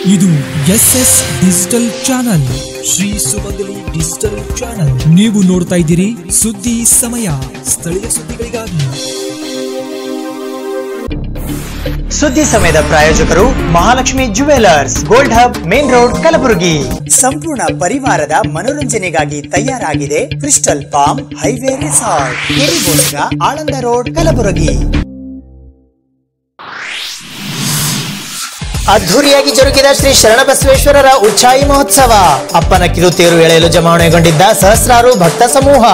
ಇದು S S digital channel Shri Sumangali digital channel ನೀವು ನೋಡ್ತಾ ಇದ್ದೀರಿ ಸುದ್ದಿ ಸಮಯ ಸ್ಥಳೀಯ ಸುದ್ದಿಗಳಿಗಾಗಿ ಸುದ್ದಿ ಸಮಯದ ಪ್ರಾಯೋಜಕರು Mahalakshmi jewellers gold hub main road Kalaburagi ಸಂಪೂರ್ಣ ಪರಿವಾರದ ಮನೋರಂಜನೆಗಾಗಿ ತಯಾರಾಗಿದೆ ಕ್ರಿಸ್ಟಲ್ ಪಾಮ್ ಹೈವೇ ರೆಸಾರ್ಟ್ ಕೆರಿಬೋಸ್ಗ ಆಳಂದ ರೋಡ್ ಕಲಬುರಗಿ ಅದ್ಧೂರಿಯಾಗಿ ಜರುಗಿದ ಶ್ರೀ ಶರಣಬಸವೇಶ್ವರರ ಉಚ್ಚಾಯಿ ಮಹೋತ್ಸವ ಅಪ್ಪನ ಕಿರುತೇರು ಎಳೆಯಲು ಜಮಾವಣೆಗೊಂಡಿದ್ದ ಸಹಸ್ರಾರು ಭಕ್ತ ಸಮೂಹ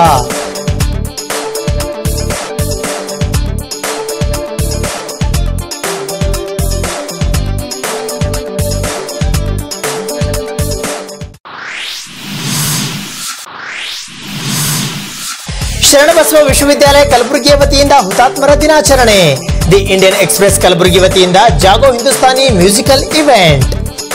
ಶರಣಬಸವ ವಿಶ್ವವಿದ್ಯಾಲಯ ಕಲಬುರಗಿಯ ವತಿಯಿಂದ ಹುತಾತ್ಮರ ದಿನಾಚರಣೆ ದಿ ಇಂಡಿಯನ್ ಎಕ್ಸ್ಪ್ರೆಸ್ ಕಲಬುರಗಿ ವತಿಯಿಂದ ಜಾಗೋ ಹಿಂದೂಸ್ತಾನಿ ಮ್ಯೂಸಿಕಲ್ ಇವೆಂಟ್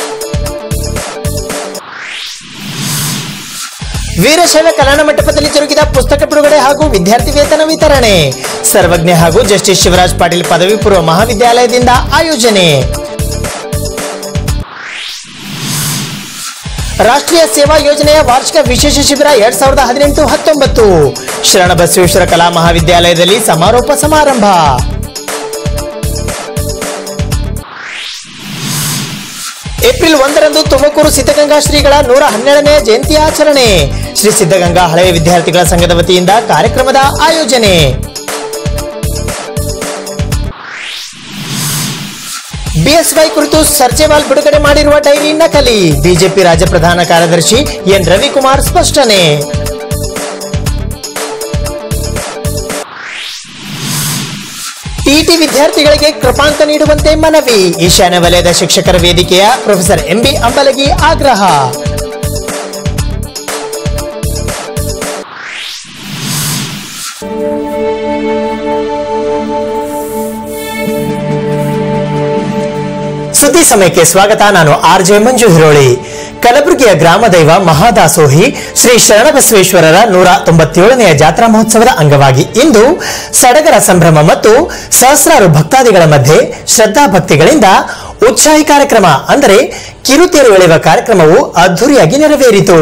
ವೀರಶೈವ ಕಲ್ಯಾಣ ಮಂಟಪದಲ್ಲಿ ಜರುಗಿದ ಪುಸ್ತಕ ಬಿಡುಗಡೆ ಹಾಗೂ ವಿದ್ಯಾರ್ಥಿ ವೇತನ ವಿತರಣೆ ಸರ್ವಜ್ಞ ಹಾಗೂ ಜಸ್ಟಿಸ್ ಶಿವರಾಜ್ ಪಾಟೀಲ್ ಪದವಿ ಪೂರ್ವ ಮಹಾವಿದ್ಯಾಲಯದಿಂದ ಆಯೋಜನೆ ರಾಷ್ಟ್ರೀಯ ಸೇವಾ ಯೋಜನೆಯ ವಾರ್ಷಿಕ ವಿಶೇಷ ಶಿಬಿರ ಎರಡ್ ಸಾವಿರದ ಹದಿನೆಂಟು ಹತ್ತೊಂಬತ್ತು ಶರಣಬಸವೇಶ್ವರ ಕಲಾ ಮಹಾವಿದ್ಯಾಲಯದಲ್ಲಿ ಸಮಾರೋಪ ಸಮಾರಂಭ ಏಪ್ರಿಲ್ ಒಂದರಂದು ತುಮಕೂರು ಸಿದ್ಧಗಂಗಾ ಶ್ರೀಗಳ ನೂರ ಹನ್ನೆರಡನೇ ಜಯಂತಿ ಆಚರಣೆ ಶ್ರೀ ಸಿದ್ಧಗಂಗಾ ಹಳೆಯ ವಿದ್ಯಾರ್ಥಿಗಳ ಸಂಘದ ವತಿಯಿಂದ ಕಾರ್ಯಕ್ರಮದ ಆಯೋಜನೆ ಬಿಎಸ್ವೈ ಕುರಿತು ಸರ್ಜೆವಾಲ್ ಬಿಡುಗಡೆ ಮಾಡಿರುವ ಡೈರಿ ನಕಲಿ ಬಿಜೆಪಿ ರಾಜ್ಯ ಪ್ರಧಾನ ಕಾರ್ಯದರ್ಶಿ ಎನ್ ರವಿಕುಮಾರ್ ಸ್ಪಷ್ಟನೆ ಟಿಟಿ ವಿದ್ಯಾರ್ಥಿಗಳಿಗೆ ಕೃಪಾಂಕ ನೀಡುವಂತೆ ಮನವಿ ಈಶಾನ್ಯ ವಲಯದ ಶಿಕ್ಷಕರ ವೇದಿಕೆಯ ಪ್ರೊಫೆಸರ್ ಎಂಬಿ ಅಂಬಲಗಿ ಆಗ್ರಹ ಸುದ್ದಿ ಸಮಯಕ್ಕೆ ಸ್ವಾಗತ ನಾನು ಆರ್ ಜೆ ಮಂಜು ಹಿರೋಳಿ ಕಲಬುರಗಿಯ ಗ್ರಾಮ ದೈವ ಮಹಾದಾಸೋಹಿ ಶ್ರೀ ಶರಣಬಸವೇಶ್ವರರ ನೂರ ತೊಂಬತ್ತೇಳನೆಯ ಜಾತ್ರಾ ಮಹೋತ್ಸವದ ಅಂಗವಾಗಿ ಇಂದು ಸಡಗರ ಸಂಭ್ರಮ ಮತ್ತು ಸಹಸ್ರಾರು ಭಕ್ತಾದಿಗಳ ಮಧ್ಯೆ ಶ್ರದ್ಧಾ ಭಕ್ತಿಗಳಿಂದ ಉತ್ಸಾಹಿ ಕಾರ್ಯಕ್ರಮ ಅಂದರೆ ಕಿರುತೇರು ಎಳೆಯುವ ಕಾರ್ಯಕ್ರಮವು ಅದ್ಧೂರಿಯಾಗಿ ನೆರವೇರಿತು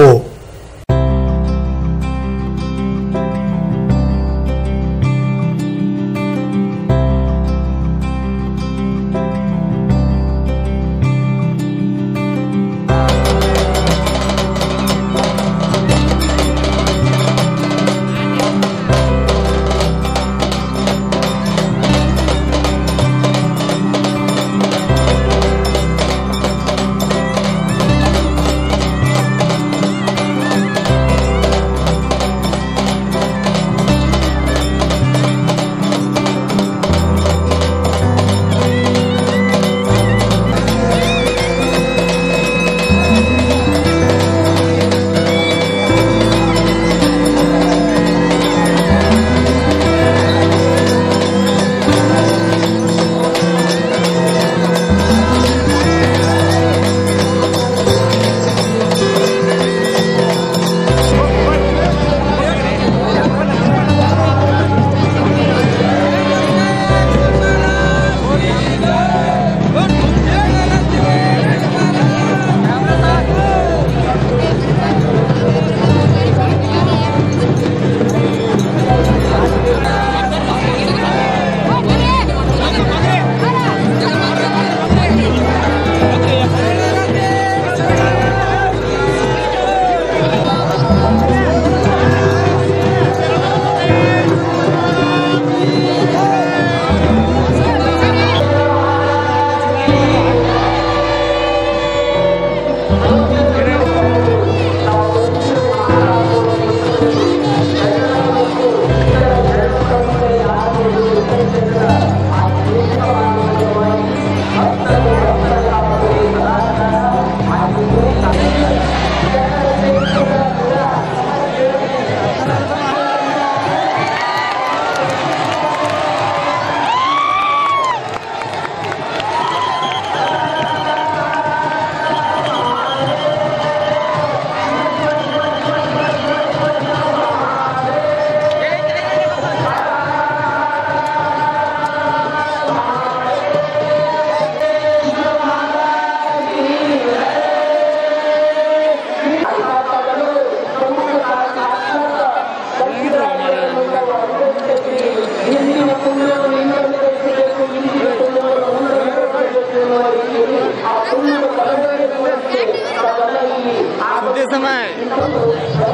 सुनते समय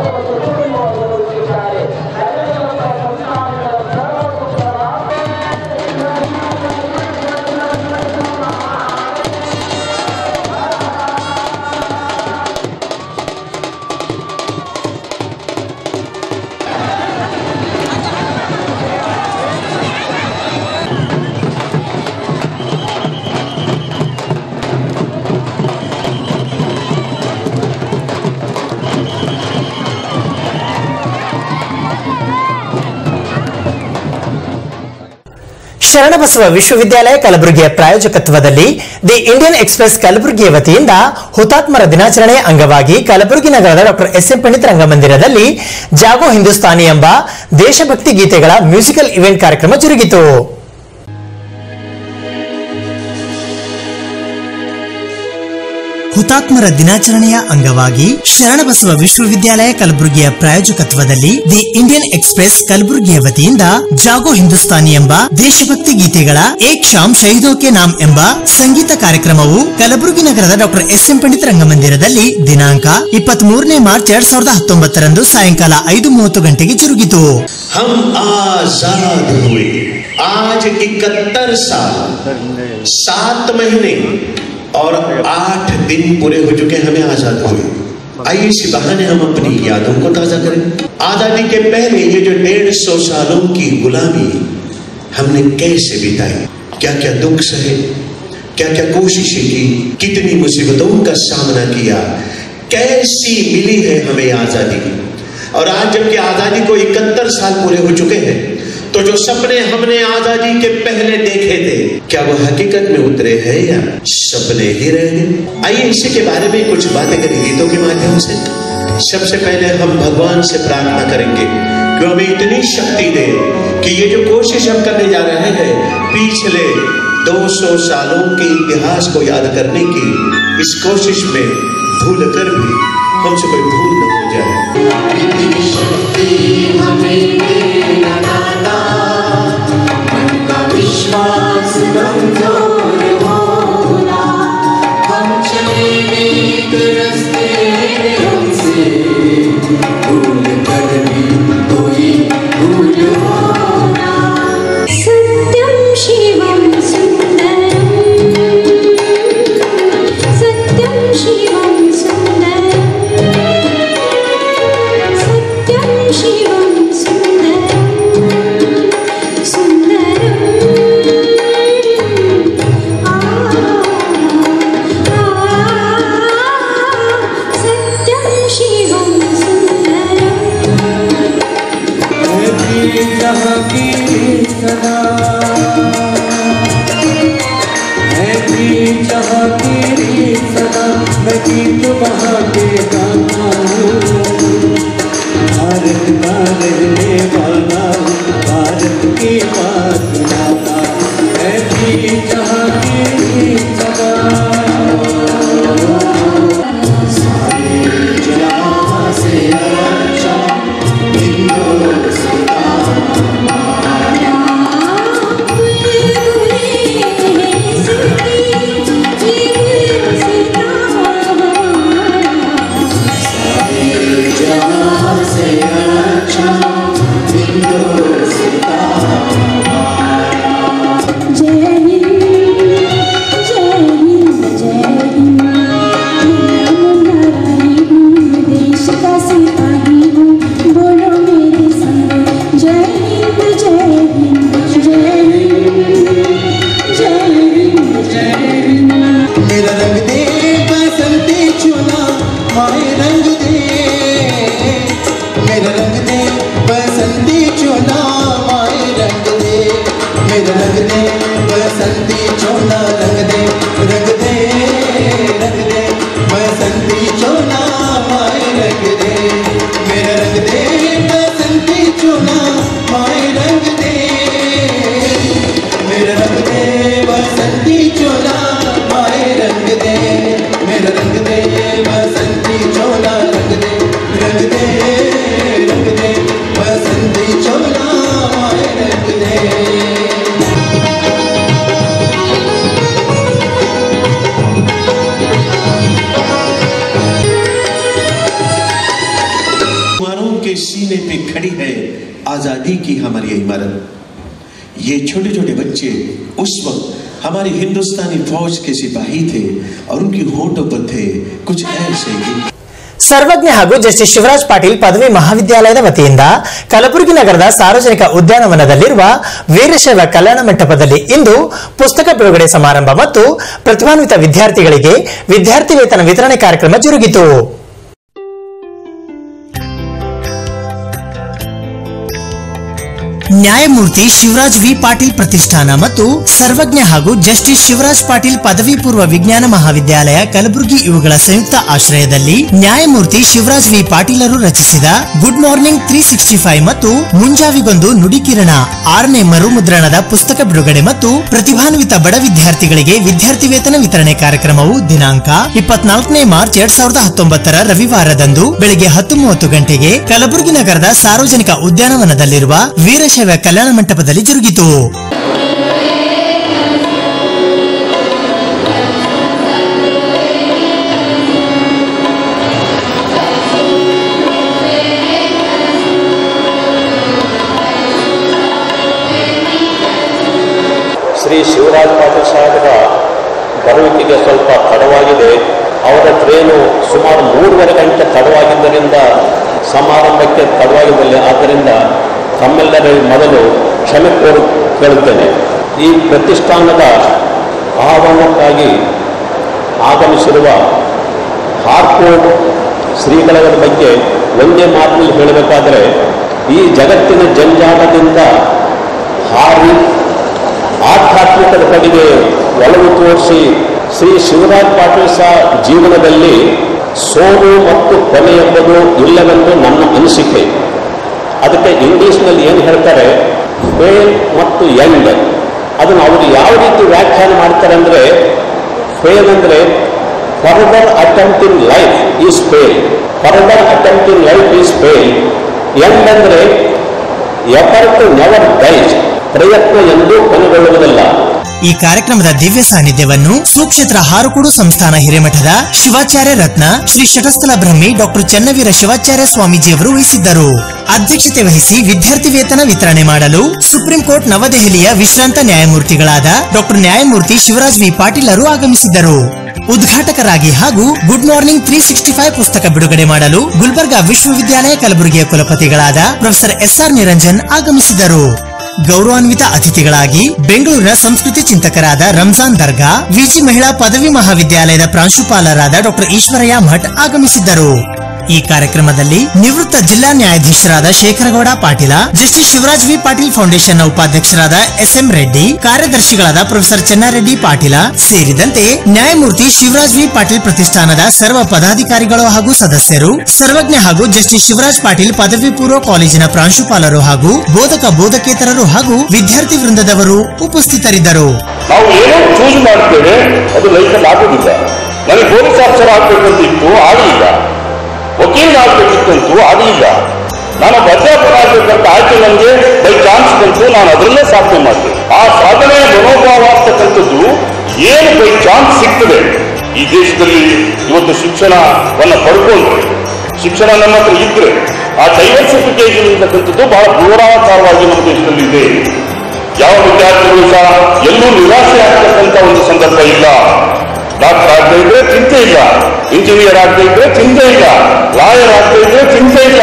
ಶರಣಬಸವ ವಿಶ್ವವಿದ್ಯಾಲಯ ಕಲಬುರಗಿಯ ಪ್ರಾಯೋಜಕತ್ವದಲ್ಲಿ ದಿ ಇಂಡಿಯನ್ ಎಕ್ಸ್ಪ್ರೆಸ್ ಕಲಬುರಗಿಯ ವತಿಯಿಂದ ಹುತಾತ್ಮರ ದಿನಾಚರಣೆ ಅಂಗವಾಗಿ ಕಲಬುರಗಿ ನಗರದ ಡಾಕ್ಟರ್ ಎಸ್ ಎಂ ಪಂಡಿತ್ ರಂಗಮಂದಿರದಲ್ಲಿ ಜಾಗೋ ಹಿಂದೂಸ್ತಾನಿ ಎಂಬ ದೇಶಭಕ್ತಿ ಗೀತೆಗಳ ಮ್ಯೂಸಿಕಲ್ ಇವೆಂಟ್ ಕಾರ್ಯಕ್ರಮ ಜರುಗಿತು ಹುತಾತ್ಮರ ದಿನಾಚರಣೆಯ ಅಂಗವಾಗಿ ಶರಣಬಸವ ವಿಶ್ವವಿದ್ಯಾಲಯ ಕಲಬುರಗಿಯ ಪ್ರಾಯೋಜಕತ್ವದಲ್ಲಿ ದಿ ಇಂಡಿಯನ್ ಎಕ್ಸ್ಪ್ರೆಸ್ ಕಲಬುರಗಿಯ ವತಿಯಿಂದ ಜಾಗೋ ಹಿಂದೂಸ್ತಾನಿ ಎಂಬ ದೇಶಭಕ್ತಿ ಗೀತೆಗಳ ಏಕ್ ಶಾಮ್ ಶಹೀದೋ ಕೆ ನಾಮ್ ಎಂಬ ಸಂಗೀತ ಕಾರ್ಯಕ್ರಮವು ಕಲಬುರಗಿ ನಗರದ ಡಾಕ್ಟರ್ ಎಸ್ ಎಂ ಪಂಡಿತ್ ರಂಗಮಂದಿರದಲ್ಲಿ ದಿನಾಂಕ ಇಪ್ಪತ್ತ್ ಮೂರನೇ ಮಾರ್ಚ್ ಎರಡ್ ಸಾವಿರದ ಹತ್ತೊಂಬತ್ತರಂದು ಸಾಯಂಕಾಲ ಐದು ಮೂವತ್ತು ಗಂಟೆಗೆ ಜರುಗಿತು हम आजाद हुए आज इकहत्तर साल सात महीने और आठ दिन पूरे हो चुके हमें आजाद हुए आइए इसी बहाने हम अपनी यादों को ताजा करें आजादी के पहले ये जो डेढ़ सौ सालों की गुलामी हमने कैसे बिताई क्या क्या दुख सहे क्या क्या कोशिशें की कितनी मुसीबतों का सामना किया कैसी मिली है हमें आजादी और आज जबकि आजादी को इकहत्तर साल पूरे हो चुके हैं तो जो सपने हमने आजादी के पहले देखे थे क्या वो हकीकत में उतरे हैं या सपने ही रह गए आइए इसी के बारे में कुछ बातें करें गीतों के माध्यम से सबसे पहले हम भगवान से प्रार्थना करेंगे कि वो हमें इतनी शक्ति दे कि ये जो कोशिश हम करने जा रहे हैं पिछले 200 सालों के इतिहास को याद करने की इस कोशिश में भूल कर भी हमसे कोई भूल न हो जाए विश्वास कमजोर होना हम चले नेक रास्ते हमसे भूल कर भी कोई भूल होना सत्यं शिवं सुन्दरम् सत्यं शिवं सुन्दरम् सत्यं शिवं सुन्दरम् सुन्दरम् आ सत्यं शिवं सुन्दरम् भारत का रहने वाला हूँ, भारत की बात सुनाता मैं भी जहाँ की सदा जहाँ से अच्छा हिंदुस्तान आजादी की हमारी इमारत ये छोटे छोटे बच्चे उस वक्त हमारे हिंदुस्तानी फौज के सिपाही थे और उनकी होठों पर थे कुछ ऐसे गीत ಸರ್ವಜ್ಞ ಹಾಗೂ ಜಸ್ಟಿಸ್ ಶಿವರಾಜ್ ಪಾಟೀಲ್ ಪದವಿ ಮಹಾವಿದ್ಯಾಲಯದ ವತಿಯಿಂದ ಕಲಬುರಗಿ ನಗರದ ಸಾರ್ವಜನಿಕ ಉದ್ಯಾನವನದಲ್ಲಿರುವ ವೀರಶೈವ ಕಲ್ಯಾಣ ಮಂಟಪದಲ್ಲಿ ಇಂದು ಪುಸ್ತಕ ಬಿಡುಗಡೆ ಸಮಾರಂಭ ಮತ್ತು ಪ್ರತಿಭಾನ್ವಿತ ವಿದ್ಯಾರ್ಥಿಗಳಿಗೆ ವಿದ್ಯಾರ್ಥಿ ವೇತನ ವಿತರಣೆ ಕಾರ್ಯಕ್ರಮ ಜರುಗಿತು ನ್ಯಾಯಮೂರ್ತಿ ಶಿವರಾಜ್ ವಿ ಪಾಟೀಲ್ ಪ್ರತಿಷ್ಠಾನ ಮತ್ತು ಸರ್ವಜ್ಞ ಹಾಗೂ ಜಸ್ಟಿಸ್ ಶಿವರಾಜ್ ಪಾಟೀಲ್ ಪದವಿ ಪೂರ್ವ ವಿಜ್ಞಾನ ಮಹಾವಿದ್ಯಾಲಯ ಕಲಬುರಗಿ ಇವುಗಳ ಸಂಯುಕ್ತ ಆಶ್ರಯದಲ್ಲಿ ನ್ಯಾಯಮೂರ್ತಿ ಶಿವರಾಜ್ ವಿ ಪಾಟೀಲರು ರಚಿಸಿದ good morning three sixty five ಮತ್ತು ಮುಂಜಾವಿಗೊಂದು ನುಡಿಕಿರಣ ಆರನೇ ಮರುಮುದ್ರಣದ ಪುಸ್ತಕ ಬಿಡುಗಡೆ ಮತ್ತು ಪ್ರತಿಭಾನ್ವಿತ ಬಡ ವಿದ್ಯಾರ್ಥಿಗಳಿಗೆ ವಿದ್ಯಾರ್ಥಿ ವೇತನ ವಿತರಣೆ ಕಾರ್ಯಕ್ರಮವು ದಿನಾಂಕ ಇಪ್ಪತ್ನಾಲ್ಕನೇ ಮಾರ್ಚ್ ಎರಡ್ ಸಾವಿರದ ಹತ್ತೊಂಬತ್ತರ ರವಿವಾರದಂದು ಬೆಳಗ್ಗೆ ಹತ್ತು ಮೂವತ್ತು ಗಂಟೆಗೆ ಕಲಬುರಗಿ ನಗರದ ಸಾರ್ವಜನಿಕ ಉದ್ಯಾನವನದಲ್ಲಿರುವ ವೀರಶೈವ ಕಲ್ಯಾಣ ಮಂಟಪದಲ್ಲಿ ಜರುಗಿತು ಶ್ರೀ ಶಿವರಾಜ್ ಪಾಟೀಲ್ ಸಾಹೇಬರ ಬರುವಿಕೆಗೆ ಸ್ವಲ್ಪ ತಡವಾಗಿದೆ ಅವರ ಟ್ರೇನು ಸುಮಾರು ಮೂರುವರೆ ಗಂಟೆ ತಡವಾಗಿದ್ದರಿಂದ ಸಮಾರಂಭಕ್ಕೆ ತಡವಾಗಿದ್ದಲ್ಲಿ ಆದ್ದರಿಂದ ತಮ್ಮೆಲ್ಲರ ಮೊದಲು ಕ್ಷಮೆ ಕೋರು ಕೇಳುತ್ತೇನೆ ಈ ಪ್ರತಿಷ್ಠಾನದ ಆಹ್ವಾನಕ್ಕಾಗಿ ಆಗಮಿಸಿರುವ ಹಾರ್ಕೋಡ್ ಶ್ರೀಗಳ ಬಗ್ಗೆ ಒಂದೇ ಮಾತಿನಲ್ಲಿ ಹೇಳಬೇಕಾದರೆ ಈ ಜಗತ್ತಿನ ಜಂಜಾಟದಿಂದ ಹಾರಿ ಆಧ್ಯಾತ್ಮಿಕದ ಕಡೆಗೆ ಒಲವು ತೋರಿಸಿ ಶ್ರೀ ಶಿವರಾಜ್ ಪಾಟೀಲ್ ಸಹ ಜೀವನದಲ್ಲಿ ಸೋಲು ಮತ್ತು ಕೊನೆ ಎಂಬುದು ಇಲ್ಲವೆಂದು ನನ್ನ ಅನಿಸಿಕೆ ಅದಕ್ಕೆ ಇಂಗ್ಲಿಷ್ನಲ್ಲಿ ಏನು ಹೇಳ್ತಾರೆ ಫೇಲ್ ಮತ್ತು ಎಂಡ್ ಅದನ್ನು ಅವರು ಯಾವ ರೀತಿ ವ್ಯಾಖ್ಯಾನ ಮಾಡ್ತಾರೆ ಅಂದರೆ ಫೇಲ್ ಅಂದರೆ further attempt in life is fail further attempt in life is fail end ಅಂದರೆ ಎಫರ್ಟ್ ನೆವರ್ ಡೈಸ್ ಪ್ರಯತ್ನ ಎಂದು ಕೊನೆಗೊಳ್ಳುವುದಿಲ್ಲ ಈ ಕಾರ್ಯಕ್ರಮದ ದಿವ್ಯ ಸಾನ್ನಿಧ್ಯವನ್ನು ಸುಕ್ಷೇತ್ರ ಹಾರುಕೂಡು ಸಂಸ್ಥಾನ ಹಿರೇಮಠದ ಶಿವಾಚಾರ್ಯ ರತ್ನ ಶ್ರೀ ಶಟಸ್ಥಲ ಬ್ರಹ್ಮಿ ಡಾಕ್ಟರ್ ಚನ್ನವೀರ ಶಿವಾಚಾರ್ಯ ಸ್ವಾಮೀಜಿಯವರು ವಹಿಸಿದ್ದರು ಅಧ್ಯಕ್ಷತೆ ವಹಿಸಿ ವಿದ್ಯಾರ್ಥಿ ವೇತನ ವಿತರಣೆ ಮಾಡಲು ಸುಪ್ರೀಂ ಕೋರ್ಟ್ ನವದೆಹಲಿಯ ವಿಶ್ರಾಂತ ನ್ಯಾಯಮೂರ್ತಿಗಳಾದ ಡಾಕ್ಟರ್ ನ್ಯಾಯಮೂರ್ತಿ ಶಿವರಾಜ್ ವಿ ಪಾಟೀಲರು ಆಗಮಿಸಿದ್ದರು ಉದ್ಘಾಟಕರಾಗಿ ಹಾಗೂ good morning three sixty five ಪುಸ್ತಕ ಬಿಡುಗಡೆ ಮಾಡಲು ಗುಲ್ಬರ್ಗಾ ವಿಶ್ವವಿದ್ಯಾಲಯ ಕಲಬುರಗಿಯ ಕುಲಪತಿಗಳಾದ ಪ್ರೊಫೆಸರ್ ಎಸ್ಆರ್ ನಿರಂಜನ್ ಆಗಮಿಸಿದರು ಗೌರವಾನ್ವಿತ ಅತಿಥಿಗಳಾಗಿ ಬೆಂಗಳೂರಿನ ಸಂಸ್ಕೃತಿ ಚಿಂತಕರಾದ ರಂಜಾನ್ ದರ್ಗಾ ವಿಜಿ ಮಹಿಳಾ ಪದವಿ ಮಹಾವಿದ್ಯಾಲಯದ ಪ್ರಾಂಶುಪಾಲರಾದ ಡಾಕ್ಟರ್ ಈಶ್ವರಯ್ಯ ಭಟ್ ಆಗಮಿಸಿದ್ದರು ಈ ಕಾರ್ಯಕ್ರಮದಲ್ಲಿ ನಿವೃತ್ತ ಜಿಲ್ಲಾ ನ್ಯಾಯಾಧೀಶರಾದ ಶೇಖರಗೌಡ ಪಾಟೀಲ ಜಸ್ಟಿಸ್ ಶಿವರಾಜ್ ವಿ ಪಾಟೀಲ್ ಫೌಂಡೇಶನ್ನ ಉಪಾಧ್ಯಕ್ಷರಾದ ಎಸ್ಎಂ ರೆಡ್ಡಿ ಕಾರ್ಯದರ್ಶಿಗಳಾದ ಪ್ರೊಫೆಸರ್ ಚೆನ್ನಾರೆಡ್ಡಿ ಪಾಟೀಲ ಸೇರಿದಂತೆ ನ್ಯಾಯಮೂರ್ತಿ ಶಿವರಾಜ್ ವಿ ಪಾಟೀಲ್ ಪ್ರತಿಷ್ಠಾನದ ಸರ್ವ ಪದಾಧಿಕಾರಿಗಳು ಹಾಗೂ ಸದಸ್ಯರು ಸರ್ವಜ್ಞ ಹಾಗೂ ಜಸ್ಟಿಸ್ ಶಿವರಾಜ್ ಪಾಟೀಲ್ ಪದವಿ ಪೂರ್ವ ಕಾಲೇಜಿನ ಪ್ರಾಂಶುಪಾಲರು ಹಾಗೂ ಬೋಧಕ ಬೋಧಕೇತರರು ಹಾಗೂ ವಿದ್ಯಾರ್ಥಿ ವೃಂದದವರು ಉಪಸ್ಥಿತರಿದ್ದರು ನಾವು ಏನೋ ಚೂಸ್ ಮಾಡ್ತೇವೆ ಅದು ಲೈಫಲ್ಲಿ ಆಗೋದಿಲ್ಲ ನನಗೆ ಪೊಲೀಸ್ ಆಫೀಸರ್ ಆಗ್ಬೇಕಂತ ಇತ್ತು ಆಗಲಿಲ್ಲ ವಕೀಲ ಆಗ್ಬೇಕಿತ್ತಂತೂ ಆಗಲಿಲ್ಲ ನಾನು ಅಧ್ಯಾಪಕ ಆಗ್ಬೇಕಂತ ಆಯ್ಕೆ ನನಗೆ ಬೈ ಚಾನ್ಸ್ ಬಂತು ನಾನು ಅದರಲ್ಲೇ ಸಾಧನೆ ಮಾಡಿದೆ ಆ ಸಾಧನೆಯ ಮನೋಭಾವ ಅಂತಕ್ಕಂಥದ್ದು ಏನು ಬೈ ಚಾನ್ಸ್ ಸಿಗ್ತದೆ ಈ ದೇಶದಲ್ಲಿ ಇವತ್ತು ಶಿಕ್ಷಣವನ್ನು ಪಡ್ಕೊಂಡ್ರೆ ಶಿಕ್ಷಣ ನಮ್ಮ ಹತ್ರ ಇದ್ರೆ ಆ ಡೈವರ್ಸಿಫಿಕೇಶನ್ ಅಂತಕ್ಕಂಥದ್ದು ಬಹಳ ದೂರಾಕಾರವಾಗಿ ನಮ್ಮ ದೇಶದಲ್ಲಿ ಇದೆ ಯಾವ ವಿದ್ಯಾರ್ಥಿಗಳು ಸಹ ಎಲ್ಲೂ ನಿರಾಸೆ ಆಗ್ತಕ್ಕಂಥ ಒಂದು ಸಂದರ್ಭ ಇಲ್ಲ ಡಾಕ್ಟರ್ ಆಗದೆ ಇದ್ರೆ ಚಿಂತೆ ಇಲ್ಲ ಇಂಜಿನಿಯರ್ ಆಗದೆ ಇದ್ರೆ ಚಿಂತೆ ಇಲ್ಲ ಲಾಯರ್ ಆಗದೆ ಇದ್ರೆ ಚಿಂತೆ ಇಲ್ಲ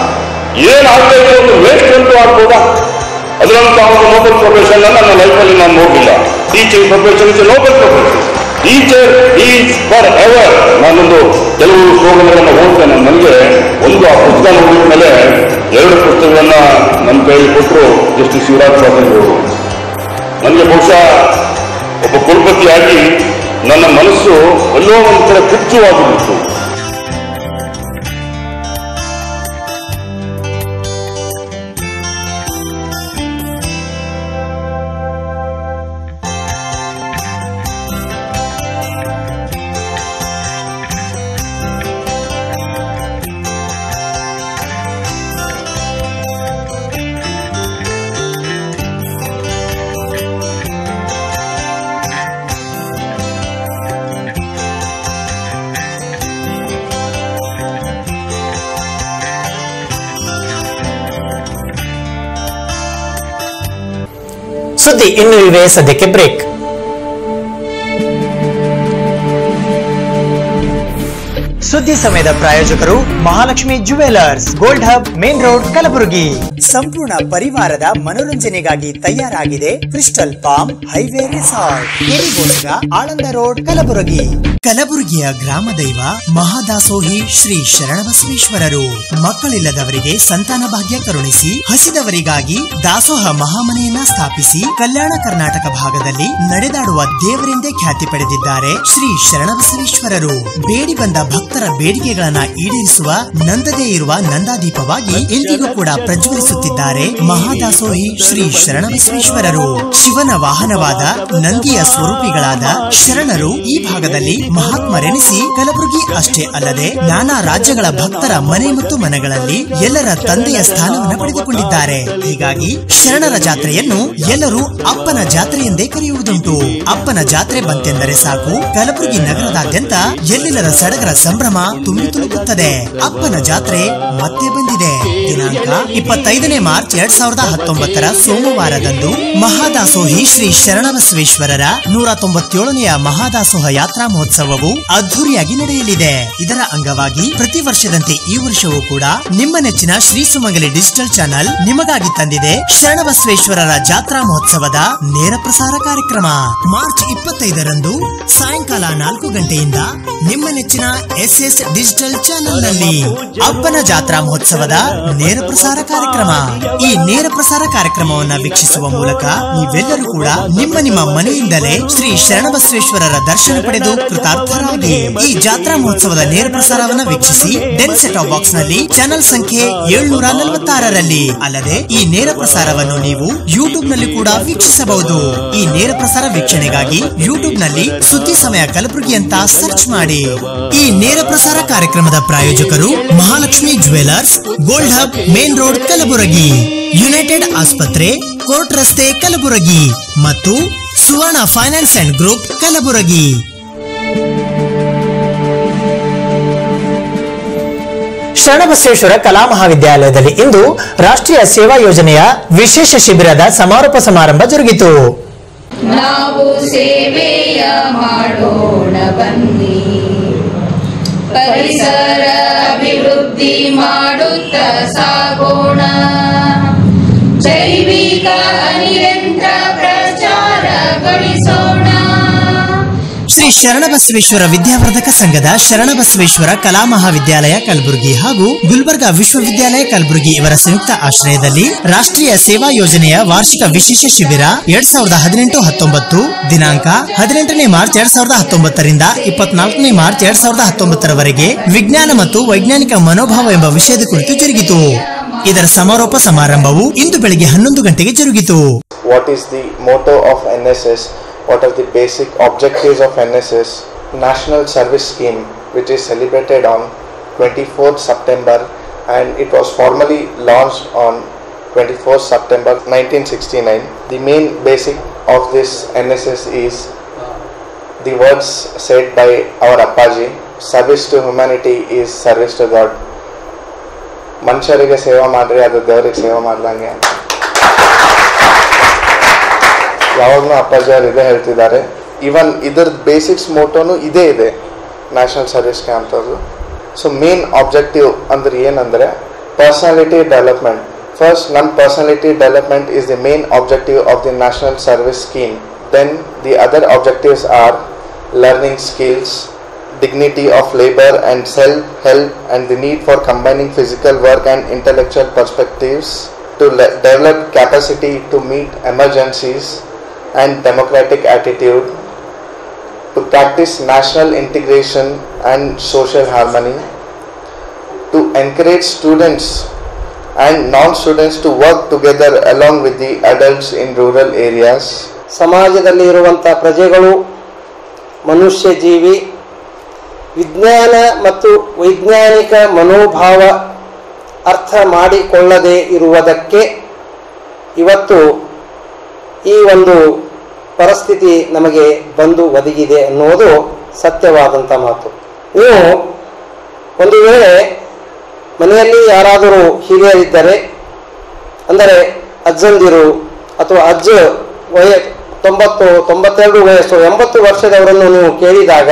ಏನ್ ಆಗದೆ ಇದ್ರೆ ಒಂದು ವೇಸ್ಟ್ ಅಂತೂ ಆಗ್ಬೋದಾ ಅದರಂತ ಒಂದು ನೋಬಲ್ ಪ್ರೊಫೆಷನ್ ನನ್ನ ಲೈಫಲ್ಲಿ ನಾನು ನೋಡಿಲ್ಲ teaching profession is noble profession teacher is for ever ನಾನೊಂದು ಕೆಲವು ಸ್ಲೋಗನ್ಗಳನ್ನು ಓದ್ತೇನೆ ನನಗೆ ಒಂದು ಆ ಪುಸ್ತಕ ನೋಡಿದ ಮೇಲೆ ಎರಡು ಪುಸ್ತಕಗಳನ್ನ ನನ್ನ ಕೈಯಲ್ಲಿ ಕೊಟ್ಟರು ಜಸ್ಟಿಸ್ ಶಿವರಾಜ್ ಪಾಟೀಲ್ ಅವರು ನನಗೆ ಬಹುಶಃ ಒಬ್ಬ ಕುಲಪತಿಯಾಗಿ ನನ್ನ ಮನಸ್ಸು ಎಲ್ಲೋ ಒಂದು ಕಡೆ ಕುಚ್ಚುವಾಗಿಬಿಟ್ಟು ಸುದ್ದಿ ಇನ್ನು ಇವೆ ಸದ್ಯಕ್ಕೆ ಬ್ರೇಕ್ ಸುದ್ದಿ ಸಮಯದ ಪ್ರಾಯೋಜಕರು Mahalakshmi jewellers gold hub main road Kalaburagi ಸಂಪೂರ್ಣ ಪರಿವಾರದ ಮನೋರಂಜನೆಗಾಗಿ ತಯಾರಾಗಿದೆ ಕ್ರಿಸ್ಟಲ್ ಪಾಮ್ ಹೈವೇ ರೆಸಾರ್ಟ್ ಕೆರಿಗೋಸ್ಗ ಆಳಂದ ರೋಡ್ ಕಲಬುರಗಿ ಕಲಬುರಗಿಯ ಗ್ರಾಮ ದೈವ ಮಹಾದಾಸೋಹಿ ಶ್ರೀ ಶರಣಬಸವೇಶ್ವರರು ಮಕ್ಕಳಿಲ್ಲದವರಿಗೆ ಸಂತಾನ ಭಾಗ್ಯ ಕರುಣಿಸಿ ಹಸಿದವರಿಗಾಗಿ ದಾಸೋಹ ಮಹಾಮನೆಯನ್ನ ಸ್ಥಾಪಿಸಿ ಕಲ್ಯಾಣ ಕರ್ನಾಟಕ ಭಾಗದಲ್ಲಿ ನಡೆದಾಡುವ ದೇವರೆಂದೇ ಖ್ಯಾತಿ ಪಡೆದಿದ್ದಾರೆ ಶ್ರೀ ಶರಣಬಸವೇಶ್ವರರು ಬೇಡಿ ಬಂದ ಭಕ್ತರ ಬೇಡಿಕೆಗಳನ್ನ ಈಡೇರಿಸುವ ನಂದದೇ ಇರುವ ನಂದಾದೀಪವಾಗಿ ಎಂದಿಗೂ ಕೂಡ ಪ್ರಜ್ವಲಿಸುತ್ತಿದ್ದಾರೆ ಮಹಾದಾಸೋಹಿ ಶ್ರೀ ಶರಣಬಸವೇಶ್ವರರು ಶಿವನ ವಾಹನವಾದ ನಂದಿಯ ಸ್ವರೂಪಿಗಳಾದ ಶರಣರು ಈ ಭಾಗದಲ್ಲಿ ಮಹಾತ್ಮರೆನಿಸಿ ಕಲಬುರಗಿ ಅಷ್ಟೇ ಅಲ್ಲದೆ ನಾನಾ ರಾಜ್ಯಗಳ ಭಕ್ತರ ಮನೆ ಮತ್ತು ಮನೆಗಳಲ್ಲಿ ಎಲ್ಲರ ತಂದೆಯ ಸ್ಥಾನವನ್ನು ಪಡೆದುಕೊಂಡಿದ್ದಾರೆ ಹೀಗಾಗಿ ಶರಣರ ಜಾತ್ರೆಯನ್ನು ಎಲ್ಲರೂ ಅಪ್ಪನ ಜಾತ್ರೆ ಎಂದೇ ಕರೆಯುವುದುಂಟು ಅಪ್ಪನ ಜಾತ್ರೆ ಬಂತೆಂದರೆ ಸಾಕು ಕಲಬುರಗಿ ನಗರದಾದ್ಯಂತ ಎಲ್ಲೆಲ್ಲರ ಸಡಗರ ಸಂಭ್ರಮ ತುಂಬಿ ತುಳುಕುತ್ತದೆ ಅಪ್ಪನ ಜಾತ್ರೆ ಮತ್ತೆ ಬಂದಿದೆ ದಿನಾಂಕ ಇಪ್ಪತ್ತೈದನೇ ಮಾರ್ಚ್ ಎರಡ್ ಸಾವಿರದ ಹತ್ತೊಂಬತ್ತರ ಸೋಮವಾರದಂದು ಮಹಾದಾಸೋಹಿ ಶ್ರೀ ಶರಣಬಸವೇಶ್ವರರ ನೂರ ತೊಂಬತ್ತೇಳನೆಯ ಮಹಾದಾಸೋಹ ಯಾತ್ರಾ ಮಹೋತ್ಸವವು ಅದ್ದೂರಿಯಾಗಿ ನಡೆಯಲಿದೆ ಇದರ ಅಂಗವಾಗಿ ಪ್ರತಿ ವರ್ಷದಂತೆ ಈ ವರ್ಷವೂ ಕೂಡ ನಿಮ್ಮ ನೆಚ್ಚಿನ ಶ್ರೀ ಸುಮಂಗಲಿ ಡಿಜಿಟಲ್ ಚಾನೆಲ್ ನಿಮಗಾಗಿ ತಂದಿದೆ ಶರಣಬಸವೇಶ್ವರರ ಜಾತ್ರಾ ಮಹೋತ್ಸವದ ನೇರ ಪ್ರಸಾರ ಕಾರ್ಯಕ್ರಮ ಮಾರ್ಚ್ ಇಪ್ಪತ್ತೈದರಂದು ಸಾಯಂಕಾಲ ನಾಲ್ಕು ಗಂಟೆಯಿಂದ ನಿಮ್ಮ ನೆಚ್ಚಿನ ಎಸ್ ಎಸ್ ಡಿಜಿಟಲ್ ಚಾನೆಲ್ ನಲ್ಲಿ ಅಪ್ಪನ ಜಾತ್ರಾ ಮಹೋತ್ಸವದ ನೇರ ಪ್ರಸಾರ ಕಾರ್ಯಕ್ರಮ ಈ ನೇರ ಪ್ರಸಾರ ಕಾರ್ಯಕ್ರಮವನ್ನ ವೀಕ್ಷಿಸುವ ಮೂಲಕ ನೀವೆಲ್ಲರೂ ಕೂಡ ನಿಮ್ಮ ನಿಮ್ಮ ಮನೆಯಿಂದಲೇ ಶ್ರೀ ಶರಣಬಸವೇಶ್ವರರ ದರ್ಶನ ಪಡೆದು ಕೃತಾರ್ಥರಾಗಿ ಈ ಜಾತ್ರಾ ಮಹೋತ್ಸವದ ನೇರ ಪ್ರಸಾರವನ್ನ ವೀಕ್ಷಿಸಿ ಡೆನ್ ಸೆಟ್ ಆಫ್ ಬಾಕ್ಸ್ ನಲ್ಲಿ ಚಾನೆಲ್ ಸಂಖ್ಯೆ ಏಳ್ನೂರ ನಲವತ್ತಾರರಲ್ಲಿ ಅಲ್ಲದೆ ಈ ನೇರ ಪ್ರಸಾರವನ್ನು ನೀವು ಯೂಟ್ಯೂಬ್ ನಲ್ಲಿ ಕೂಡ ವೀಕ್ಷಿಸಬಹುದು ಈ ನೇರ ಪ್ರಸಾರ ವೀಕ್ಷಣೆಗಾಗಿ ಯೂಟ್ಯೂಬ್ ನಲ್ಲಿ ಸುದ್ದಿ ಸಮಯ ಕಲಬುರಗಿ ಅಂತ ಸರ್ಚ್ ಮಾಡಿ ಈ ನೇರ ಪ್ರಸಾರ ಕಾರ್ಯಕ್ರಮದ ಪ್ರಾಯೋಜಕರು Mahalakshmi jewellers gold hub main road Kalaburagi united ಆಸ್ಪತ್ರೆ ಕೋರ್ಟ್ ರಸ್ತೆ ಕಲಬುರಗಿ ಮತ್ತು Suvarna finance and group Kalaburagi Sharanabasaveshwara ಕಲಾ ಮಹಾವಿದ್ಯಾಲಯದಲ್ಲಿ ಇಂದು ರಾಷ್ಟ್ರೀಯ ಸೇವಾ ಯೋಜನೆಯ ವಿಶೇಷ ಶಿಬಿರದ ಸಮಾರೋಪ ಸಮಾರಂಭ ಜರುಗಿತು ನಾವು ಸೇವೆಯ ಮಾಡೋಣ ಬನ್ನಿ ಪರಿಸರ ಅಭಿವೃದ್ಧಿ ಮಾಡುತ್ತ ಸಾಗೋಣ ಜೈವಿಕ ಅನಿಯಂತ್ರ ಪ್ರಚಾರಗೊಳಿಸೋಣ ಶ್ರೀ ಶರಣಬಸವೇಶ್ವರ ವಿದ್ಯಾವರ್ಧಕ ಸಂಘದ ಶರಣಬಸವೇಶ್ವರ ಕಲಾ ಮಹಾವಿದ್ಯಾಲಯ ಕಲಬುರಗಿ ಹಾಗೂ ಗುಲ್ಬರ್ಗಾ ವಿಶ್ವವಿದ್ಯಾಲಯ ಕಲಬುರಗಿ ಇವರ ಸಂಯುಕ್ತ ಆಶ್ರಯದಲ್ಲಿ ರಾಷ್ಟ್ರೀಯ ಸೇವಾ ಯೋಜನೆಯ ವಾರ್ಷಿಕ ವಿಶೇಷ ಶಿಬಿರ ಎರಡ್ ಸಾವಿರದ ಹದಿನೆಂಟು ಹತ್ತೊಂಬತ್ತು ದಿನಾಂಕ ಹದಿನೆಂಟನೇ ಮಾರ್ಚ್ ಎರಡ್ ಸಾವಿರದ ಹತ್ತೊಂಬತ್ತರಿಂದ ಇಪ್ಪತ್ನಾಲ್ಕನೇ ಮಾರ್ಚ್ ಎರಡ್ ಸಾವಿರದ ಹತ್ತೊಂಬತ್ತರವರೆಗೆ ವಿಜ್ಞಾನ ಮತ್ತು ವೈಜ್ಞಾನಿಕ ಮನೋಭಾವ ಎಂಬ ವಿಷಯದ ಕುರಿತು ಜರುಗಿತು ಇದರ ಸಮಾರೋಪ ಸಮಾರಂಭವು ಇಂದು ಬೆಳಗ್ಗೆ ಹನ್ನೊಂದು ಗಂಟೆಗೆ ಜರುಗಿತು what is the motto of NSS, what are the basic objectives of NSS, National Service Scheme, which is celebrated on 24th September and it was formally launched on 24th September 1969. The main basic of this NSS is the words said by our Appaji, service to humanity is service to God. ಮನುಷ್ಯರಿಗೆ ಸೇವೆ ಮಾಡ್ರಿ ಅದು ದೇವರಿಗೆ ಸೇವೆ ಮಾಡ್ದಂಗೆ ಯಾವಾಗಲೂ ಅಪ್ಪಾಜಿ ಅವರು ಇದೇ ಹೇಳ್ತಿದ್ದಾರೆ ಇವನ್ ಇದ್ರ ಬೇಸಿಕ್ಸ್ ಮೋಟೋನು ಇದೇ ಇದೆ ನ್ಯಾಷನಲ್ ಸರ್ವಿಸ್ ಕ್ಯಾಂಪ್ದು ಸೊ ಮೇನ್ ಆಬ್ಜೆಕ್ಟಿವ್ ಅಂದ್ರೆ ಏನಂದರೆ ಪರ್ಸನಾಲಿಟಿ ಡೆವಲಪ್ಮೆಂಟ್ ಫಸ್ಟ್ ನನ್ನ personality development is the main objective of the national service scheme then the other objectives are learning skills dignity of labor and self-help and the need for combining physical work and intellectual perspectives to le- develop capacity to meet emergencies and democratic attitude to practice national integration and social harmony to encourage students and non-students to work together along with the adults in rural areas ಸಮಾಜದಲ್ಲಿ ಇರುವಂಥ ಪ್ರಜೆಗಳು ಮನುಷ್ಯ ಜೀವಿ ವಿಜ್ಞಾನ ಮತ್ತು ವೈಜ್ಞಾನಿಕ ಮನೋಭಾವ ಅರ್ಥ ಮಾಡಿಕೊಳ್ಳದೆ ಇರುವುದಕ್ಕೆ ಇವತ್ತು ಈ ಒಂದು ಪರಿಸ್ಥಿತಿ ನಮಗೆ ಬಂದು ಒದಗಿದೆ ಅನ್ನುವುದು ಸತ್ಯವಾದಂಥ ಮಾತು ನೀವು ಒಂದು ವೇಳೆ ಮನೆಯಲ್ಲಿ ಯಾರಾದರೂ ಹಿರಿಯರಿದ್ದರೆ ಅಂದರೆ ಅಜ್ಜಂದಿರು ಅಥವಾ ಅಜ್ಜ ವಯ ತೊಂಬತ್ತು ತೊಂಬತ್ತೆರಡು ವಯಸ್ಸು ಎಂಬತ್ತು ವರ್ಷದವರನ್ನು ನೀವು ಕೇಳಿದಾಗ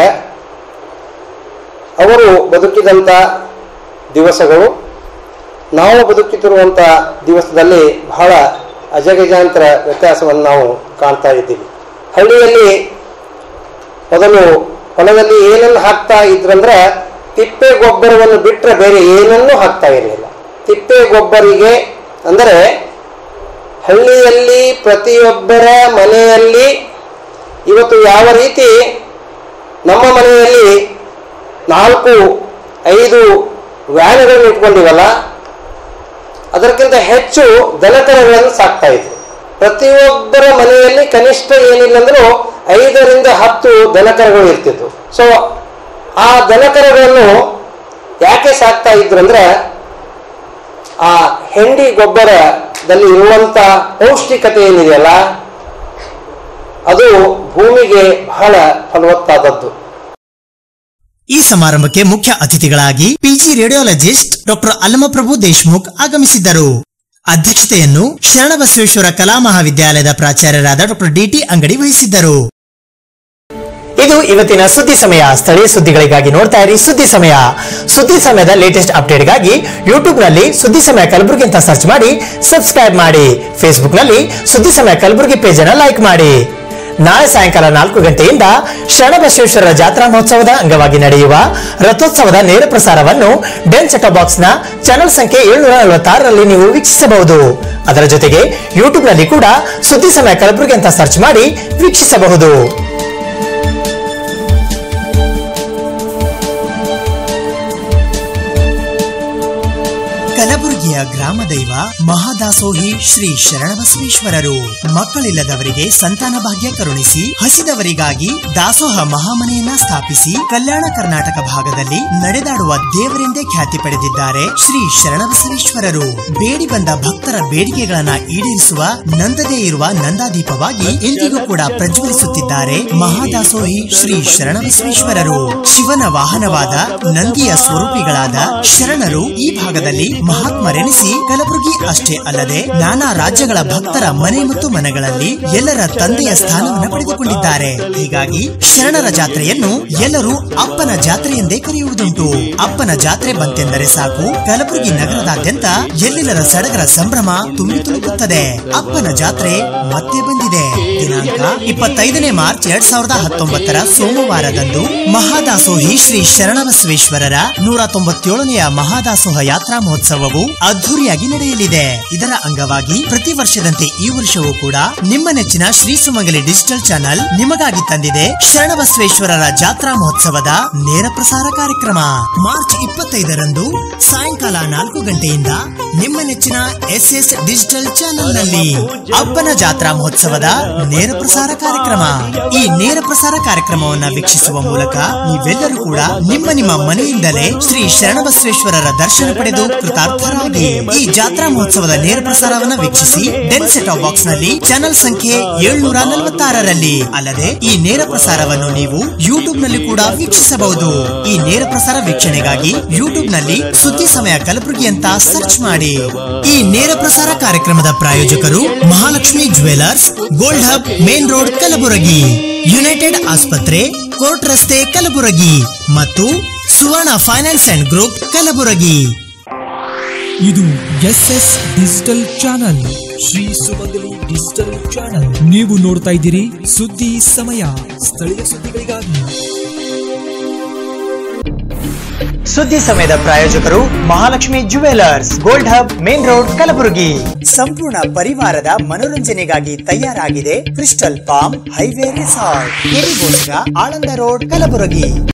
ಅವರು ಬದುಕಿದಂಥ ದಿವಸಗಳು ನಾವು ಬದುಕುತ್ತಿರುವಂಥ ದಿವಸದಲ್ಲಿ ಬಹಳ ಅಜಗಜಾಂತರ ವ್ಯತ್ಯಾಸವನ್ನು ನಾವು ಕಾಣ್ತಾ ಇದ್ದೀವಿ ಹಳ್ಳಿಯಲ್ಲಿ ಮೊದಲು ಹೊಲದಲ್ಲಿ ಏನನ್ನು ಹಾಕ್ತಾ ಇದ್ರಂದ್ರೆ ತಿಪ್ಪೆ ಗೊಬ್ಬರವನ್ನು ಬಿಟ್ಟರೆ ಬೇರೆ ಏನನ್ನೂ ಹಾಕ್ತಾ ಇರಲಿಲ್ಲ ತಿಪ್ಪೆ ಗೊಬ್ಬರಿಗೆ ಅಂದರೆ ಹಳ್ಳಿಯಲ್ಲಿ ಪ್ರತಿಯೊಬ್ಬರ ಮನೆಯಲ್ಲಿ ಇವತ್ತು ಯಾವ ರೀತಿ ನಮ್ಮ ಮನೆಯಲ್ಲಿ ನಾಲ್ಕು ಐದು ವ್ಯಾನ್ಗಳನ್ನು ಇಟ್ಕೊಂಡಿವಲ್ಲ ಅದಕ್ಕಿಂತ ಹೆಚ್ಚು ದನಕರಗಳನ್ನು ಸಾಕ್ತಾ ಇದ್ರು ಪ್ರತಿಯೊಬ್ಬರ ಮನೆಯಲ್ಲಿ ಕನಿಷ್ಠ ಏನಿಲ್ಲ ಅಂದ್ರೂ ಐದರಿಂದ ಹತ್ತು ದನಕರಗಳು ಇರ್ತಿದ್ವು ಸೊ ಆ ದನಕರಗಳನ್ನು ಯಾಕೆ ಸಾಕ್ತಾ ಇದ್ರು ಅಂದ್ರೆ ಆ ಹೆಂಡಿ ಗೊಬ್ಬರದಲ್ಲಿ ಇರುವಂತ ಪೌಷ್ಟಿಕತೆ ಏನಿದೆಯಲ್ಲ ಅದು ಭೂಮಿಗೆ ಬಹಳ ಫಲವತ್ತಾದದ್ದು ಈ ಸಮಾರಂಭಕ್ಕೆ ಮುಖ್ಯ ಅತಿಥಿಗಳಾಗಿ PG radiologist doctor Allamaprabhu Deshmukh ಆಗಮಿಸಿದ್ದರು ಅಧ್ಯಕ್ಷತೆಯನ್ನು ಶರಣಬಸವೇಶ್ವರ ಕಲಾ ಮಹಾವಿದ್ಯಾಲಯದ ಪ್ರಾಚಾರ್ಯರಾದ ಡಾಕ್ಟರ್ ಡಿಟಿ ಅಂಗಡಿ ವಹಿಸಿದ್ದರು ಇದು ಇವತ್ತಿನ ಸುದ್ದಿ ಸಮಯ ಸ್ಥಳೀಯ ಸುದ್ದಿಗಳಿಗಾಗಿ ನೋಡ್ತಾ ಇರಿ ಸುದ್ದಿ ಸಮಯ ಸುದ್ದಿ ಸಮಯದ ಲೇಟೆಸ್ಟ್ ಅಪ್ಡೇಟ್ಗಾಗಿ ಯೂಟ್ಯೂಬ್ ನಲ್ಲಿ ಸುದ್ದಿ ಸಮಯ ಕಲಬುರಗಿ ಅಂತ ಸರ್ಚ್ ಮಾಡಿ ಸಬ್ಸ್ಕ್ರೈಬ್ ಮಾಡಿ ಫೇಸ್ಬುಕ್ ನಲ್ಲಿ ಸುದ್ದಿ ಸಮಯ ಕಲಬುರಗಿ ಪೇಜ್ ಅನ್ನು ಲೈಕ್ ಮಾಡಿ ನಾಳೆ ಸಾಯಂಕಾಲ ನಾಲ್ಕು ಗಂಟೆಯಿಂದ ಶರಣಬಸವೇಶ್ವರರ ಜಾತ್ರಾ ಮಹೋತ್ಸವದ ಅಂಗವಾಗಿ ನಡೆಯುವ ರಥೋತ್ಸವದ ನೇರ ಪ್ರಸಾರವನ್ನು ಡೆನ್ ಸೆಟಾ ಬಾಕ್ಸ್ ನ ಚಾನೆಲ್ ಸಂಖ್ಯೆ ಏಳ್ನೂರ ನಲವತ್ತಾರರಲ್ಲಿ ನೀವು ವೀಕ್ಷಿಸಬಹುದು ಅದರ ಜೊತೆಗೆ ಯೂಟ್ಯೂಬ್ ನಲ್ಲಿ ಕೂಡ ಸುದ್ದಿ ಸಮಯ ಕಲಬುರಗಿ ಅಂತ ಸರ್ಚ್ ಮಾಡಿ ವೀಕ್ಷಿಸಬಹುದು ಕಲಬುರಗಿಯ ಗ್ರಾಮ ದೈವ ಮಹಾದಾಸೋಹಿ ಶ್ರೀ ಶರಣಬಸವೇಶ್ವರರು ಮಕ್ಕಳಿಲ್ಲದವರಿಗೆ ಸಂತಾನ ಭಾಗ್ಯ ಕರುಣಿಸಿ ಹಸಿದವರಿಗಾಗಿ ದಾಸೋಹ ಮಹಾಮನೆಯನ್ನ ಸ್ಥಾಪಿಸಿ ಕಲ್ಯಾಣ ಕರ್ನಾಟಕ ಭಾಗದಲ್ಲಿ ನಡೆದಾಡುವ ದೇವರೆಂದೇ ಖ್ಯಾತಿ ಪಡೆದಿದ್ದಾರೆ ಶ್ರೀ ಶರಣಬಸವೇಶ್ವರರು ಬೇಡಿ ಬಂದ ಭಕ್ತರ ಬೇಡಿಕೆಗಳನ್ನ ಈಡೇರಿಸುವ ನಂದದೇ ಇರುವ ನಂದಾದೀಪವಾಗಿ ಇಂದಿಗೂ ಕೂಡ ಪ್ರಜ್ವಲಿಸುತ್ತಿದ್ದಾರೆ ಮಹಾದಾಸೋಹಿ ಶ್ರೀ ಶರಣಬಸವೇಶ್ವರರು ಶಿವನ ವಾಹನವಾದ ನಂದಿಯ ಸ್ವರೂಪಿಗಳಾದ ಶರಣರು ಈ ಭಾಗದಲ್ಲಿ ಮಹಾತ್ಮರೆನಿಸಿ ಕಲಬುರಗಿ ಅಷ್ಟೇ ಅಲ್ಲದೆ ನಾನಾ ರಾಜ್ಯಗಳ ಭಕ್ತರ ಮನೆ ಮತ್ತು ಮನೆಗಳಲ್ಲಿ ಎಲ್ಲರ ತಂದೆಯ ಸ್ಥಾನವನ್ನು ಪಡೆದುಕೊಂಡಿದ್ದಾರೆ ಹೀಗಾಗಿ ಶರಣರ ಜಾತ್ರೆಯನ್ನು ಎಲ್ಲರೂ ಅಪ್ಪನ ಜಾತ್ರೆ ಎಂದೇ ಕರೆಯುವುದುಂಟು ಅಪ್ಪನ ಜಾತ್ರೆ ಬಂತೆಂದರೆ ಸಾಕು ಕಲಬುರಗಿ ನಗರದಾದ್ಯಂತ ಎಲ್ಲಿಲ್ಲದ ಸಡಗರ ಸಂಭ್ರಮ ತುಂಬಿ ತುಳುಕುತ್ತದೆ ಅಪ್ಪನ ಜಾತ್ರೆ ಮತ್ತೆ ಬಂದಿದೆ ದಿನಾಂಕ ಇಪ್ಪತ್ತೈದನೇ ಮಾರ್ಚ್ ಎರಡ್ ಸಾವಿರದ ಹತ್ತೊಂಬತ್ತರ ಸೋಮವಾರದಂದು ಮಹಾದಾಸೋಹಿ ಶ್ರೀ ಶರಣಬಸವೇಶ್ವರರ ನೂರ ತೊಂಬತ್ತೇಳನೆಯ ಮಹಾದಾಸೋಹ ಯಾತ್ರಾ ಮಹೋತ್ಸವವು ಅದ್ದೂರಿಯಾಗಿ ನಡೆಯಲಿದೆ ಇದರ ಅಂಗವಾಗಿ ಪ್ರತಿ ವರ್ಷದಂತೆ ಈ ವರ್ಷವೂ ಕೂಡ ನಿಮ್ಮ ನೆಚ್ಚಿನ ಶ್ರೀ ಸುಮಂಗಲಿ ಡಿಜಿಟಲ್ ಚಾನೆಲ್ ನಿಮಗಾಗಿ ತಂದಿದೆ ಶರಣಬಸವೇಶ್ವರರ ಜಾತ್ರಾ ಮಹೋತ್ಸವದ ನೇರ ಪ್ರಸಾರ ಕಾರ್ಯಕ್ರಮ ಮಾರ್ಚ್ ಇಪ್ಪತ್ತೈದರಂದು ಸಾಯಂಕಾಲ ನಾಲ್ಕು ಗಂಟೆಯಿಂದ ನಿಮ್ಮ ನೆಚ್ಚಿನ ಎಸ್ ಎಸ್ ಡಿಜಿಟಲ್ ಚಾನೆಲ್ ನಲ್ಲಿ ಅಪ್ಪನ ಜಾತ್ರಾ ಮಹೋತ್ಸವದ ನೇರ ಪ್ರಸಾರ ಕಾರ್ಯಕ್ರಮ ಈ ನೇರ ಪ್ರಸಾರ ಕಾರ್ಯಕ್ರಮವನ್ನ ವೀಕ್ಷಿಸುವ ಮೂಲಕ ನೀವೆಲ್ಲರೂ ಕೂಡ ನಿಮ್ಮ ನಿಮ್ಮ ಮನೆಯಿಂದಲೇ ಶ್ರೀ ಶರಣಬಸವೇಶ್ವರರ ದರ್ಶನ ಪಡೆದು ಕೃತಾರ್ಥರಾಗಿ ಈ ಜಾತ್ರಾ ಮಹೋತ್ಸವದ ನೇರ ಪ್ರಸಾರವನ್ನ ವೀಕ್ಷಿಸಿ ಡೆನ್ ಸೆಟ್ ಆಫ್ ಬಾಕ್ಸ್ ನಲ್ಲಿ ಚಾನೆಲ್ ಸಂಖ್ಯೆ ಏಳ್ನೂರ ನಲವತ್ತಾರರಲ್ಲಿ ಅಲ್ಲದೆ ಈ ನೇರ ಪ್ರಸಾರವನ್ನು ನೀವು ಯೂಟ್ಯೂಬ್ ನಲ್ಲಿ ಕೂಡ ವೀಕ್ಷಿಸಬಹುದು ಈ ನೇರ ಪ್ರಸಾರ ವೀಕ್ಷಣೆಗಾಗಿ ಯೂಟ್ಯೂಬ್ ನಲ್ಲಿ ಸುದ್ದಿ ಸಮಯ ಕಲಬುರಗಿ ಅಂತ ಸರ್ಚ್ ಮಾಡಿ ಈ ನೇರ ಪ್ರಸಾರ ಕಾರ್ಯಕ್ರಮದ ಪ್ರಾಯೋಜಕರು Mahalakshmi jewellers gold hub main road Kalaburagi united ಆಸ್ಪತ್ರೆ ಕೋರ್ಟ್ ರಸ್ತೆ ಕಲಬುರಗಿ ಮತ್ತು Suvarna finance and group Kalaburagi ಇದು S S digital channel Shri Sumangali digital channel ನೀವು ನೋಡ್ತಾ ಇದ್ದೀರಿ ಸುದ್ದಿ ಸಮಯ ಸ್ಥಳೀಯ ಸುದ್ದಿಗಳಿಗಾಗಿ ಸುದ್ದಿ ಸಮಯದ ಪ್ರಾಯೋಜಕರು Mahalakshmi jewellers gold hub main road Kalaburagi ಸಂಪೂರ್ಣ ಪರಿವಾರದ ಮನೋರಂಜನೆಗಾಗಿ ತಯಾರಾಗಿದೆ ಕ್ರಿಸ್ಟಲ್ ಪಾಮ್ ಹೈವೇ ರೆಸಾರ್ಟ್ ಕೆರಿಗೋಸ್ಕರ ಆಳಂದ ರೋಡ್ ಕಲಬುರಗಿ